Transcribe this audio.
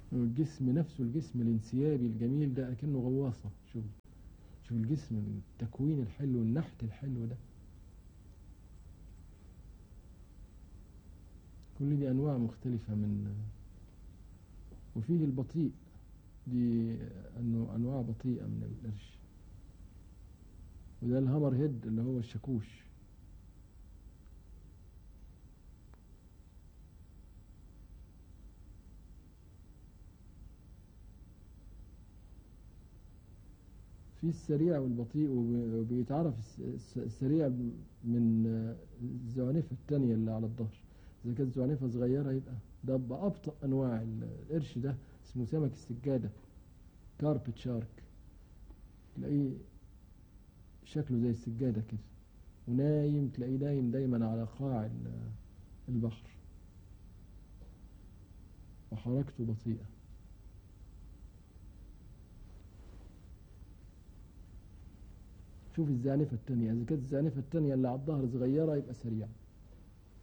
الجسم نفسه الجسم الانسيابي الجميل ده كأنه غواصة شوف شوف الجسم التكوين الحلو النحت الحلو ده كل دي أنواع مختلفة من وفيه البطيء دي أنه أنواع بطيئة من القرش وده الهامر هيد اللي هو الشاكوش في السريع والبطيء وب- وبيتعرف الس- الس- السريع من الزعنفة التانية اللي على الظهر إذا كانت زعنفة صغيرة يبقى ده بأبطأ أنواع ال- القرش ده اسمه سمك السجادة كاربت شارك تلاقيه شكله زي السجادة كده ونايم تلاقيه نايم دايما على قاع ال- البحر وحركته بطيئة شوف الزعنفة التانية إذا كانت الزعنفة التانية اللي على الظهر صغيرة يبقى سريعة